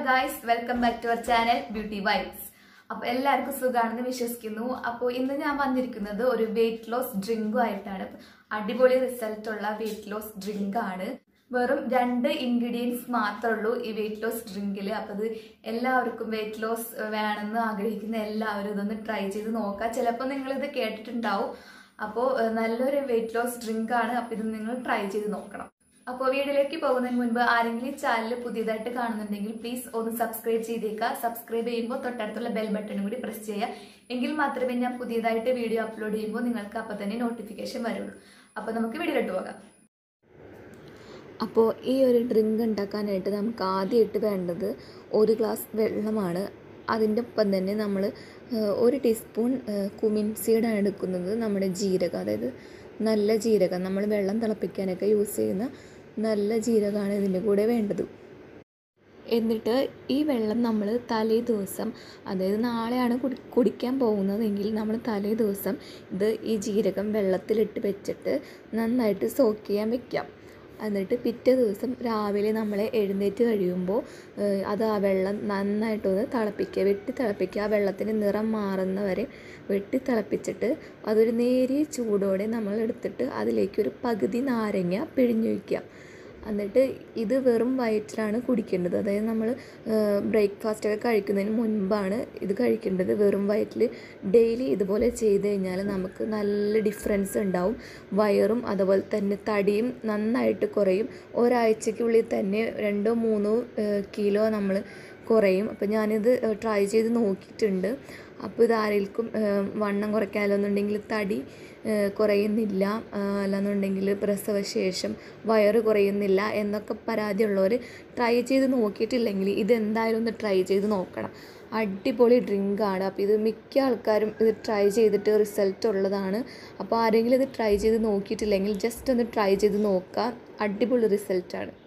guys welcome back to അവർ channel beauty vibes അപ്പോൾ എല്ലാവർക്കും സുഖമാണെന്ന് വിശ്വസിക്കുന്നു അപ്പോൾ ഇന്ന് ഞാൻ വന്നിരിക്കുന്നത് ഒരു വെയിറ്റ് ലോസ് ഡ്രിങ്കും ആയിട്ടാണ് അടിപൊളി റിസൾട്ട് ഉള്ള വെയിറ്റ് ലോസ് ഡ്രിങ്ക് ആണ് വെറും രണ്ട് ഇൻഗ്രീഡിയൻസ് മാത്രമേ ഉള്ളൂ ഈ വെയിറ്റ് ലോസ് ഡ്രിങ്കിൽ അപ്പോൾ ഇത് എല്ലാവർക്കും വെയിറ്റ് ലോസ് വേണമെന്ന് ആഗ്രഹിക്കുന്ന എല്ലാവരും ഇതൊന്ന് ട്രൈ ചെയ്ത് നോക്കുക ചിലപ്പോൾ നിങ്ങളിത് കേട്ടിട്ടുണ്ടാവും അപ്പോൾ നല്ലൊരു വെയിറ്റ് ലോസ് ഡ്രിങ്ക് ആണ് അപ്പോൾ ഇത് നിങ്ങൾ ട്രൈ ചെയ്ത് നോക്കണം അപ്പോൾ വീഡിയോയിലേക്ക് പോകുന്നതിന് മുൻപ് ആരെങ്കിലും ഈ ചാനൽ പുതിയതായിട്ട് കാണുന്നുണ്ടെങ്കിൽ പ്ലീസ് ഒന്ന് സബ്സ്ക്രൈബ് ചെയ്തേക്കുക സബ്സ്ക്രൈബ് ചെയ്യുമ്പോൾ തൊട്ടടുത്തുള്ള ബെൽ ബട്ടണും കൂടി പ്രസ് ചെയ്യുക എങ്കിൽ മാത്രമേ ഞാൻ പുതിയതായിട്ട് വീഡിയോ അപ്ലോഡ് ചെയ്യുമ്പോൾ നിങ്ങൾക്ക് അപ്പോൾ തന്നെ നോട്ടിഫിക്കേഷൻ വരുള്ളൂ അപ്പോൾ നമുക്ക് വീഡിയോയിലോട്ട് പോകാം അപ്പോൾ ഈ ഒരു ഡ്രിങ്ക് ഉണ്ടാക്കാനായിട്ട് നമുക്ക് ആദ്യമായിട്ട് വേണ്ടത് ഒരു ഗ്ലാസ് വെള്ളമാണ് അതിൻ്റെ ഒപ്പം തന്നെ നമ്മൾ ഒരു ടീസ്പൂൺ കുമിൻ സീഡാണ് എടുക്കുന്നത് നമ്മുടെ ജീരകം അതായത് നല്ല ജീരകം നമ്മൾ വെള്ളം തിളപ്പിക്കാനൊക്കെ യൂസ് ചെയ്യുന്ന നല്ല ജീരകമാണ് ഇതിൻ്റെ കൂടെ വേണ്ടത് എന്നിട്ട് ഈ വെള്ളം നമ്മൾ തലേ ദിവസം അതായത് നാളെയാണ് കുടി കുടിക്കാൻ പോകുന്നതെങ്കിൽ നമ്മൾ തലേ ദിവസം ഇത് ഈ ജീരകം വെള്ളത്തിലിട്ട് വെച്ചിട്ട് നന്നായിട്ട് സോക്ക് ചെയ്യാൻ വെക്കാം എന്നിട്ട് പിറ്റേ ദിവസം രാവിലെ നമ്മൾ എഴുന്നേറ്റ് കഴിയുമ്പോൾ അത് ആ വെള്ളം നന്നായിട്ടൊന്ന് തിളപ്പിക്കുക വെട്ടി തിളപ്പിക്കുക ആ വെള്ളത്തിന് നിറം മാറുന്നവരെ വെട്ടി തിളപ്പിച്ചിട്ട് അതൊരു നേരിയ ചൂടോടെ നമ്മൾ എടുത്തിട്ട് അതിലേക്ക് ഒരു പകുതി നാരങ്ങ പിഴിഞ്ഞൊഴിക്കുക എന്നിട്ട് ഇത് വെറും വയറ്റിലാണ് കുടിക്കേണ്ടത് അതായത് നമ്മൾ ബ്രേക്ക്ഫാസ്റ്റൊക്കെ കഴിക്കുന്നതിന് മുൻപാണ് ഇത് കഴിക്കേണ്ടത് വെറും വയറ്റിൽ ഡെയിലി ഇതുപോലെ ചെയ്ത് കഴിഞ്ഞാൽ നമുക്ക് നല്ല ഡിഫറൻസ് ഉണ്ടാവും വയറും അതുപോലെ തന്നെ തടിയും നന്നായിട്ട് കുറയും ഒരാഴ്ചയ്ക്കുള്ളിൽ തന്നെ രണ്ടോ മൂന്നോ കിലോ നമ്മൾ കുറയും അപ്പോൾ ഞാനിത് ട്രൈ ചെയ്ത് നോക്കിയിട്ടുണ്ട് അപ്പോൾ ഇത് ആരെങ്കിലും വണ്ണം കുറയ്ക്കാനെന്നുണ്ടെങ്കിൽ തടി കുറയുന്നില്ല അല്ലാന്നുണ്ടെങ്കിൽ പ്രസവശേഷം വയറ് കുറയുന്നില്ല എന്നൊക്കെ പരാതിയുള്ളവർ ട്രൈ ചെയ്ത് നോക്കിയിട്ടില്ലെങ്കിൽ ഇതെന്തായാലും ഒന്ന് ട്രൈ ചെയ്ത് നോക്കണം അടിപൊളി ഡ്രിങ്കാണ് അപ്പോൾ ഇത് മിക്ക ആൾക്കാരും ഇത് ട്രൈ ചെയ്തിട്ട് റിസൾട്ട് ഉള്ളതാണ് അപ്പോൾ ആരെങ്കിലും ഇത് ട്രൈ ചെയ്ത് നോക്കിയിട്ടില്ലെങ്കിൽ ജസ്റ്റ് ഒന്ന് ട്രൈ ചെയ്ത് നോക്കുക അടിപൊളി റിസൾട്ടാണ്